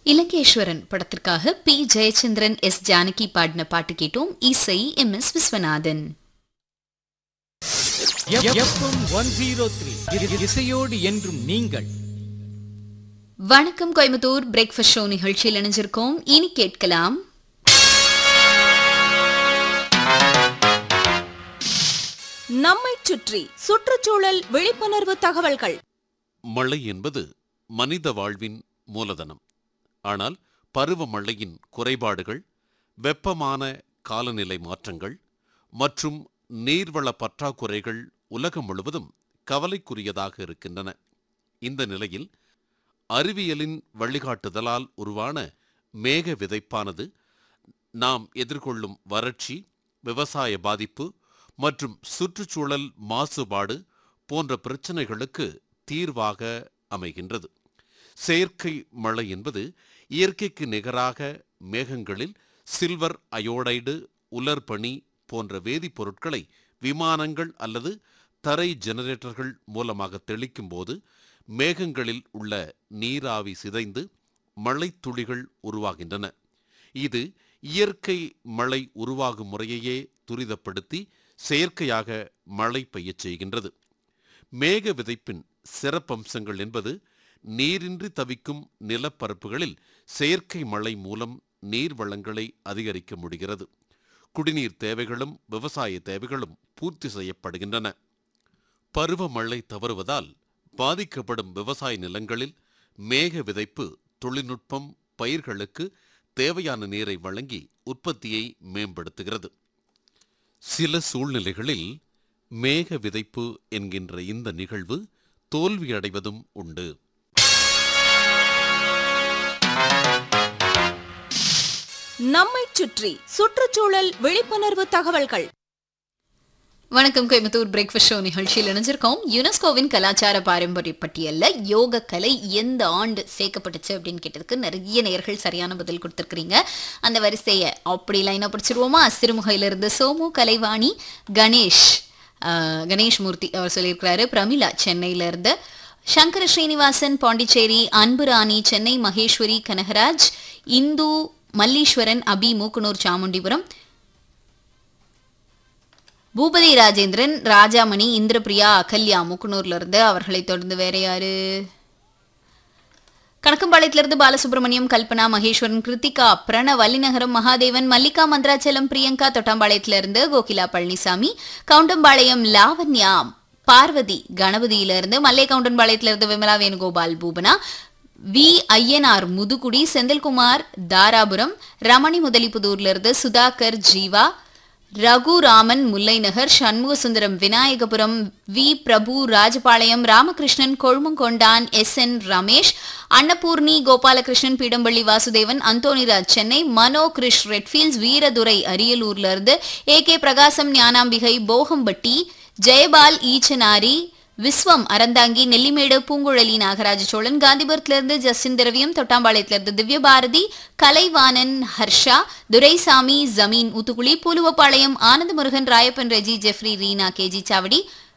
இலங்கேஸ்வரன் படத்திற்காக B Jayachandran S Janaki பாடின பாட்டு கேட்டோம் இசை M S Viswanathan FM one zero three இசையோடு என்றும் நீங்கள் வணக்கம் கோயம்புத்தூர் பிரேக்ஃபாஸ்ட் ஷோ நிகழ்ச்சியில் இணைஞ்சிருக்கோம் இனி கேட்கலாம் நம்மைச் சுற்றி சுற்றுச்சூழல் விழிப்புணர்வு தகவல்கள் மழை என்பது மனித வாழ்வின் மூலதனம் ஆனால் பருவமழையின் குறைபாடுகள் வெப்பமான காலநிலை மாற்றங்கள் மற்றும் நீர்வள பற்றாக்குறைகள் உலகம் முழுவதும் கவலைக்குரியதாக இருக்கின்றன இந்த நிலையில் அறிவியலின் வழிகாட்டுதலால் உருவான மேக விதைப்பானது நாம் எதிர்கொள்ளும் வறட்சி விவசாய பாதிப்பு மற்றும் சுற்றுச்சூழல் மாசுபாடு போன்ற பிரச்சனைகளுக்கு தீர்வாக அமைகின்றது செயற்கை மழை என்பது இயற்கைக்கு நிகராக மேகங்களில் சில்வர் அயோடைடு உலர்பனி போன்ற வேதிப்பொருட்களை விமானங்கள் அல்லது தரை ஜெனரேட்டர்கள் மூலமாக தெளிக்கும் போது மேகங்களில் உள்ள நீராவி சிதைந்து மழைத்துளிகள் உருவாகின்றன இது இயற்கை மழை உருவாகும் முறையையே துரிதப்படுத்தி செயற்கையாக மழை பெய்யச் செய்கின்றது மேக விதைப்பின் சிறப்பம்சங்கள் என்பது நீரின்றி தவிக்கும் நிலப்பரப்புகளில் செயற்கை மழை மூலம் நீர் வளங்களை அதிகரிக்க முடிகிறது குடிநீர் தேவைகளும் விவசாய தேவைகளும் பூர்த்தி செய்யப்படுகின்றன பருவமழை தவறுவதால் பாதிக்கப்படும் விவசாய நிலங்களில் மேக விதைப்பு தொழில்நுட்பம் பயிர்களுக்கு தேவையான நீரை வழங்கி உற்பத்தியை மேம்படுத்துகிறது சில சூழ்நிலைகளில் மேக விதைப்பு என்கின்ற இந்த நிகழ்வு தோல்வியடைவதும் உண்டு நம்மைச் சுற்றி சுற்றுச்சூழல் விழிப்புணர்வு தகவல்கள் வணக்கம் கோயம்புத்தூர் பிரேக்ஃபாஸ்ட் ஷோ நிகழ்ச்சியில் இணைஞ்சிருக்கோம் யுனெஸ்கோவின் கலாச்சார பாரம்பரிய பட்டியல்ல யோக கலை எந்த ஆண்டு சேர்க்கப்பட்டுச்சு அப்படின்னு கேட்டதுக்கு நிறைய நேர்கள் சரியான பதில் கொடுத்துருக்கீங்க அந்த வரிசையை அப்படி லைனா படிச்சிருவோமா சிறுமுகையிலிருந்து சோமு கலைவாணி கணேஷ் ஆஹ், கணேஷ் மூர்த்தி அவர் சொல்லியிருக்கிறாரு பிரமிளா சென்னையில இருந்து சங்கர ஸ்ரீனிவாசன் பாண்டிச்சேரி அன்புராணி சென்னை மகேஸ்வரி கனகராஜ் இந்து மல்லீஸ்வரன் அபி மூக்குனூர் சாமுண்டிபுரம் பூபதி ராஜேந்திரன் ராஜாமணி இந்திரபிரியா அகல்யா முக்குனூர்ல இருந்து அவர்களை தொடர்ந்து வேற யாரு கணக்கம்பாளையத்திலிருந்து பாலசுப்ரமணியம் கல்பனா மகேஸ்வரன் கிருத்திகா பிரணவ் வள்ளிநகரம் மகாதேவன் மல்லிகா மந்திராச்சலம் பிரியங்கா தொட்டாம்பாளையத்திலிருந்து கோகிலா பழனிசாமி கவுண்டம்பாளையம் லாவண்யா பார்வதி கணபதியிலிருந்து மல்லை கவுண்டன்பாளையத்திலிருந்து விமலா வேணுகோபால் பூபனா வி ஐயனார் முதுகுடி செந்தில்குமார் தாராபுரம் ரமணி முதலிப்புதூர்ல இருந்து Sudhakar Jeeva Raghuraman Mullainagar Shanmugasundaram Vinayagapuram V Prabhu Rajapalayam Ramakrishnan Kozhumangondan S N Ramesh Annapoorni Gopalakrishnan Peedampalli Vasudevan Anthonyraj Chennai Mano Krish Redfields Veeradurai அரியலூர்ல இருந்து ஏ கே பிரகாசம் ஞானாம்பிகை போகம்பட்டி ஜெயபால் ஈச்சனாரி விஸ்வம் அறந்தாங்கி நெல்லிமேடு பூங்குழலி நாகராஜ சோழன் காந்திபுரத்திலிருந்து ஜஸ்டின் திரவியம் தொட்டாம்பாளையத்திலிருந்து திவ்யபாரதி கலைவாணன் ஹர்ஷா துரைசாமி ஜமீன் ஊத்துக்குளி பூலுவப்பாளையம் ஆனந்த முருகன் ராயப்பன் ரெஜி ஜெஃப்ரி ரீனா கேஜி சாவடி